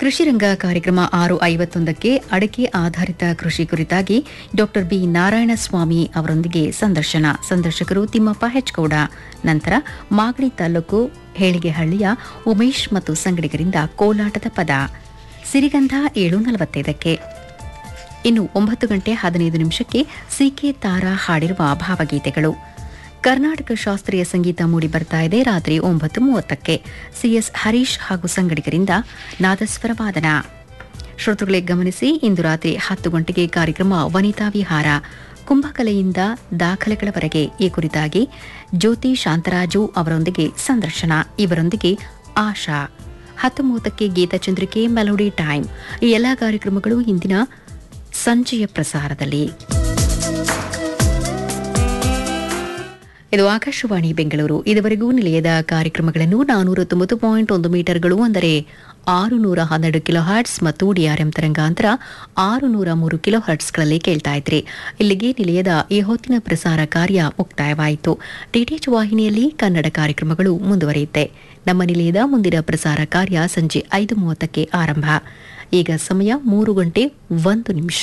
ಕೃಷಿ ರಂಗ ಕಾರ್ಯಕ್ರಮ ಆರು ಐವತ್ತೊಂದಕ್ಕೆ ಅಡಕೆ ಆಧಾರಿತ ಕೃಷಿ ಕುರಿತಾಗಿ ಡಾಕ್ಟರ್ ಬಿ ನಾರಾಯಣಸ್ವಾಮಿ ಅವರೊಂದಿಗೆ ಸಂದರ್ಶನ ಸಂದರ್ಶಕರು ತಿಮ್ಮಪ್ಪ ಹೆಚ್ಗೌಡ ನಂತರ ಮಾಗಡಿ ತಾಲೂಕು ಹೇಳಿಗೆಹಳ್ಳಿಯ ಉಮೇಶ್ ಮತ್ತು ಸಂಗಡಿಗರಿಂದ ಕೋಲಾಟದ ಪದ ಸಿರಿಗಂಧ ಏಳು ನಲವತ್ತೈದಕ್ಕೆ ಇನ್ನು ಒಂಬತ್ತು ಗಂಟೆ ಹದಿನೈದು ನಿಮಿಷಕ್ಕೆ ಸಿಕೆ ತಾರಾ ಹಾಡಿರುವ ಭಾವಗೀತೆಗಳು ಕರ್ನಾಟಕ ಶಾಸ್ತ್ರೀಯ ಸಂಗೀತ ಮೂಡಿ ಬರ್ತಾ ಇದೆ ರಾತ್ರಿ ಒಂಬತ್ತು ಮೂವತ್ತಕ್ಕೆ ಸಿಎಸ್ ಹರೀಶ್ ಹಾಗೂ ಸಂಗಡಿಗರಿಂದ ನಾದಸ್ವರ ವಾದನ ಶ್ರೋತೃಗಳೇ ಗಮನಿಸಿ ಇಂದು ರಾತ್ರಿ ಹತ್ತು ಗಂಟೆಗೆ ಕಾರ್ಯಕ್ರಮ ವನಿತಾ ವಿಹಾರ ಕುಂಭಕಲೆಯಿಂದ ದಾಖಲೆಗಳವರೆಗೆ ಈ ಕುರಿತಾಗಿ ಜ್ಯೋತಿ ಶಾಂತರಾಜು ಅವರೊಂದಿಗೆ ಸಂದರ್ಶನ ಇವರೊಂದಿಗೆ ಆಶಾ ಹತ್ತು ಮೂವತ್ತಕ್ಕೆ ಗೀತಚಂದ್ರಿಕೆ ಮೆಲೋಡಿ ಟೈಮ್ ಈ ಎಲ್ಲಾ ಕಾರ್ಯಕ್ರಮಗಳು ಇಂದಿನ ಸಂಜೆಯ ಪ್ರಸಾರದಲ್ಲಿ ಇದು ಆಕಾಶವಾಣಿ ಬೆಂಗಳೂರು ಇದುವರೆಗೂ ನಿಲಯದ ಕಾರ್ಯಕ್ರಮಗಳನ್ನು ನಾನೂರ ತೊಂಬತ್ತು ಪಾಯಿಂಟ್ ಒಂದು ಮೀಟರ್ಗಳು ಅಂದರೆ ಆರು ನೂರ ಹನ್ನೆರಡು ಕಿಲೋ ಹರ್ಟ್ಸ್ ಮತ್ತು ಡಿಆರ್ಎಂ ತರಂಗಾಂತರ ಆರು ನೂರ ಮೂರು ಕಿಲೋ ಹರ್ಟ್ಸ್ಗಳಲ್ಲಿ ಕೇಳ್ತಾ ಇದ್ರಿ ಇಲ್ಲಿಗೆ ನಿಲಯದ ಈ ಹೊತ್ತಿನ ಪ್ರಸಾರ ಕಾರ್ಯ ಮುಕ್ತಾಯವಾಯಿತು ಡಿಟಿಎಚ್ ವಾಹಿನಿಯಲ್ಲಿ ಕನ್ನಡ ಕಾರ್ಯಕ್ರಮಗಳು ಮುಂದುವರಿಯುತ್ತೆ ನಮ್ಮ ನಿಲಯದ ಮುಂದಿನ ಪ್ರಸಾರ ಕಾರ್ಯ ಸಂಜೆ ಐದು ಮೂವತ್ತಕ್ಕೆ ಆರಂಭ ಈಗ ಸಮಯ ಮೂರು ಗಂಟೆ ಒಂದು ನಿಮಿಷ